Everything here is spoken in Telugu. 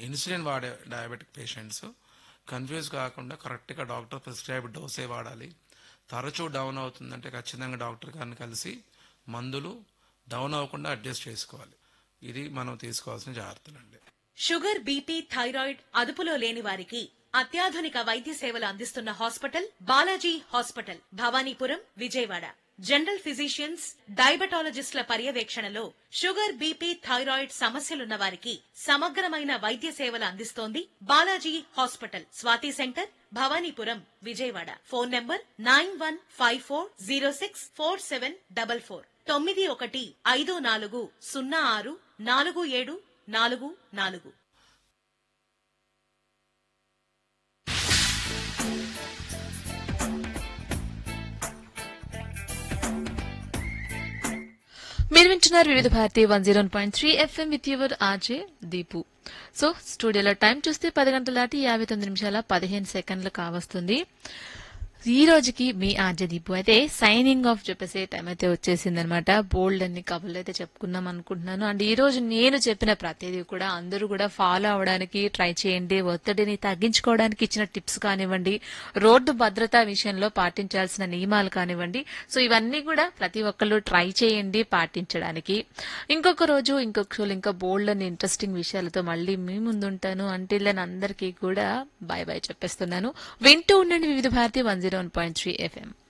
ఇన్సులిన్ వాడే డయాబెటిక్ పేషెంట్స్ కన్ఫ్యూజ్ కాకుండా కరెక్ట్గా డాక్టర్ ప్రిస్క్రైబ్ డోసే వాడాలి తరచూ డౌన్ అవుతుందంటే ఖచ్చితంగా డాక్టర్ గారిని కలిసి మందులు డౌన్ అవ్వకుండా అడ్జస్ట్ చేసుకోవాలి ఇది మనం తీసుకోవాల్సిన జాగ్రత్తలు అండి షుగర్ బీపీ థైరాయిడ్ అదుపులో లేని వారికి అత్యాధునిక వైద్య సేవలు అందిస్తున్న hospital Balaji hospital Bhavanipuram Vijayawada general physicians డయాబెటాలజిస్టుల పర్యవేక్షణలో షుగర్ బీపీ థైరాయిడ్ సమస్యలున్న వారికి సమగ్రమైన వైద్య సేవలు అందిస్తోంది Balaji hospital Swathi centre Bhavanipuram Vijayawada phone number nine one five four zero six four seven double four తొమ్మిది ఒకటి ఐదు నాలుగు సున్నా ఆరు నాలుగు ఏడు నాలుగు నాలుగు మీరు వింటున్నారు Vividh Bharati one zero point three FM with your RJ Deepu so స్టూడియోలో టైం చూస్తే పది గంటల దాటి యాభై తొమ్మిది నిమిషాల పదిహేను సెకండ్లు కావస్తుంది ఈ రోజుకి మీ ఆర్జే దీపు అయితే సైనింగ్ ఆఫ్ చెప్పేసే టైం అయితే వచ్చేసింది అనమాట బోల్డ్ అన్ని కబుర్లు అయితే చెప్పుకుందాం అనుకుంటున్నాను అండ్ ఈ రోజు నేను చెప్పిన ప్రతిదీ కూడా అందరూ కూడా ఫాలో అవడానికి ట్రై చేయండి ఒత్తిడిని తగ్గించుకోవడానికి ఇచ్చిన టిప్స్ కానివ్వండి రోడ్డు భద్రతా విషయంలో పాటించాల్సిన నియమాలు కానివ్వండి సో ఇవన్నీ కూడా ప్రతి ఒక్కళ్ళు ట్రై చేయండి పాటించడానికి ఇంకొక రోజు ఇంకొక రోజు ఇంకా బోల్డ్ అని ఇంట్రెస్టింగ్ విషయాలతో మళ్ళీ మీ ముందుంటాను అంటిల్ అందరికీ కూడా బాయ్ బాయ్ చెప్పేస్తున్నాను వింటూ ఉండండి Vividh Bharati one zero one point three FM